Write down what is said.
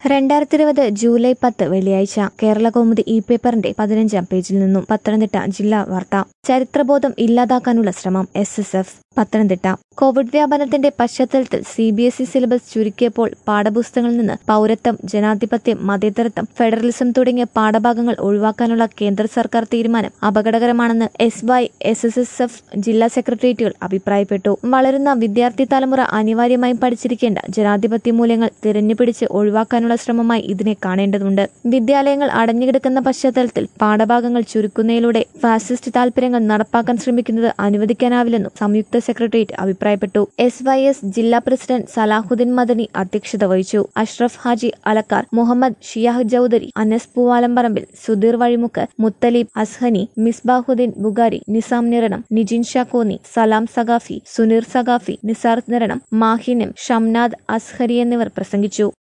രണ്ടായിരത്തി ഇരുപത് ജൂലൈ പത്ത് വെള്ളിയാഴ്ച കേരള കൗമുദി ഇ പേപ്പറിന്റെ പതിനഞ്ചാം പേജിൽ നിന്നും പത്തനംതിട്ട ജില്ലാ വാർത്ത ചരിത്രബോധം ഇല്ലാതാക്കാനുള്ള ശ്രമം S S F Pathanamthitta Covid വ്യാപനത്തിന്റെ പശ്ചാത്തലത്തിൽ C B S E syllabus ചുരുക്കിയപ്പോൾ പാഠപുസ്തകങ്ങളിൽ നിന്ന് പൗരത്വം ജനാധിപത്യം മതേതരത്വം ഫെഡറലിസം തുടങ്ങിയ പാഠഭാഗങ്ങൾ ഒഴിവാക്കാനുള്ള കേന്ദ്ര സർക്കാർ തീരുമാനം അപകടകരമാണെന്ന് S Y S S S F ജില്ലാ സെക്രട്ടേറിയറ്റുകൾ അഭിപ്രായപ്പെട്ടു വളരുന്ന വിദ്യാർത്ഥി തലമുറ അനിവാര്യമായും പഠിച്ചിരിക്കേണ്ട ജനാധിപത്യ മൂല്യങ്ങൾ തിരഞ്ഞുപിടിച്ച് ഒഴിവാക്കാനുള്ള ശ്രമമായി ഇതിനെ കാണേണ്ടതുണ്ട് വിദ്യാലയങ്ങൾ അടഞ്ഞുകിടക്കുന്ന പശ്ചാത്തലത്തിൽ പാഠഭാഗങ്ങൾ ചുരുക്കുന്നതിലൂടെ ഫാസിസ്റ്റ് താൽപര്യങ്ങൾ നടപ്പാക്കാൻ ശ്രമിക്കുന്നത് അനുവദിക്കാനാവില്ലെന്നും സംയുക്ത സെക്രട്ടേറിയറ്റ് അഭിപ്രായപ്പെട്ടു എസ് വൈ എസ് ജില്ലാ പ്രസിഡന്റ് സലാഹുദ്ദീൻ മദനി അധ്യക്ഷത വഹിച്ചു അഷ്റഫ് ഹാജി അലക്കാർ മുഹമ്മദ് ഷിയാഹ് ചൌധരി അനസ് പൂവാലംപറമ്പിൽ സുധീർ വഴിമുക്ക് മുത്തലീബ് അസ്ഹനി മിസ്ബാഹുദ്ദീൻ ബുഗാരി നിസാം നിരണം നിജിൻ ഷാക്കോനി സലാം സഖാഫി സുനീർ സഖാഫി നിസാർ നിരണം മാഹിനം ഷംനാദ് അസ്ഹരി എന്നിവർ പ്രസംഗിച്ചു